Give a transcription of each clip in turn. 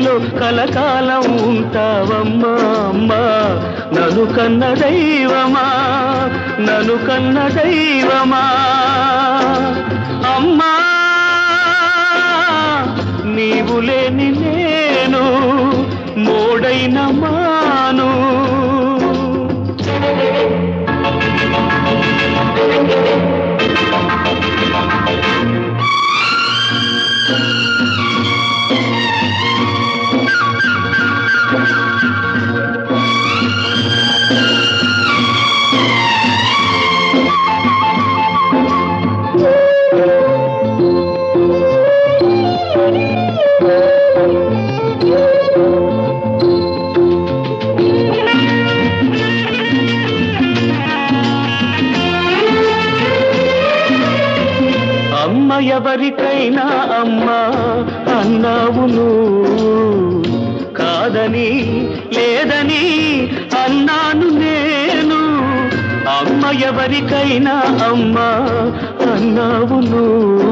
కళ్ళలో కలకాలం ఉంటావమ్మా అమ్మా నను కన్న దైవమా నను కన్న దైవమా అమ్మా నీవు లేని నేను మోడైన మాను అమ్మ ఎవరికైనా అమ్మ అన్నావును కాదని లేదని అన్నాను నేను అమ్మ ఎవరికైనా అమ్మ అన్నావును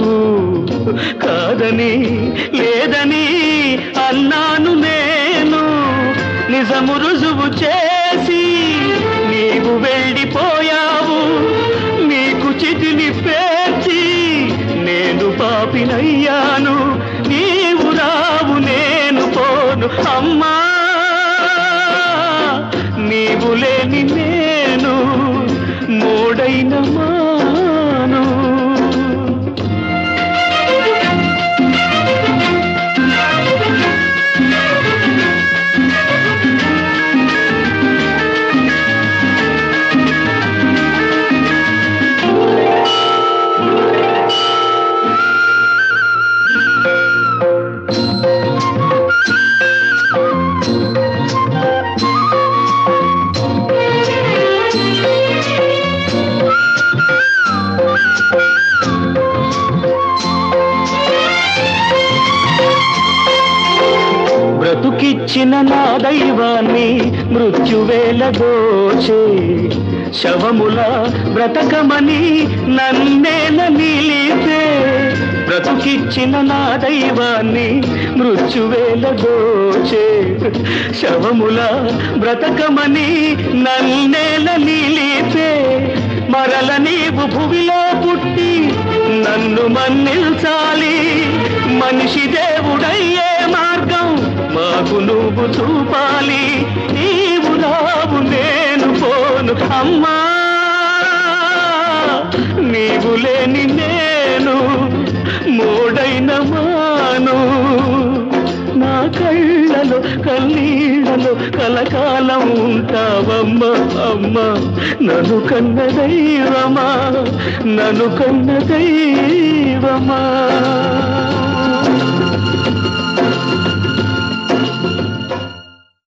కాదని లేదని అన్నాను నేను నిజము రుజువు చేసి నీవు వెళ్ళిపోయావు నీకు చితిని పేర్చి నేను పాపినయ్యాను నీవు రావు నేను పోను అమ్మా నీవు లేని నేను మోడైన మాను బ్రతుకిచ్చిన నా దైవాన్ని మృత్యువేల దోచే శవముల బ్రతకమని నన్నేల నిలిపే బ్రతుకిచ్చిన నా దైవాన్ని మృత్యువేల దోచే శవముల బ్రతకమని నన్నేల నిలిపే మరల నీవు భువిలో పుట్టి నన్ను మన్నిల్చాలి మనిషి దేవుడయ్యే మార్గం మాకు నువ్వు చూపాలి నీవు రావు నేను పోను అమ్మా నీవు లేని నేను మోడైన మాను నా కళ్ళలో కన్నీళ్ళలో కలకాలం ఉంటావమ్మ అమ్మ నన్ను కన్న దైవమా నన్ను కన్న దైవమా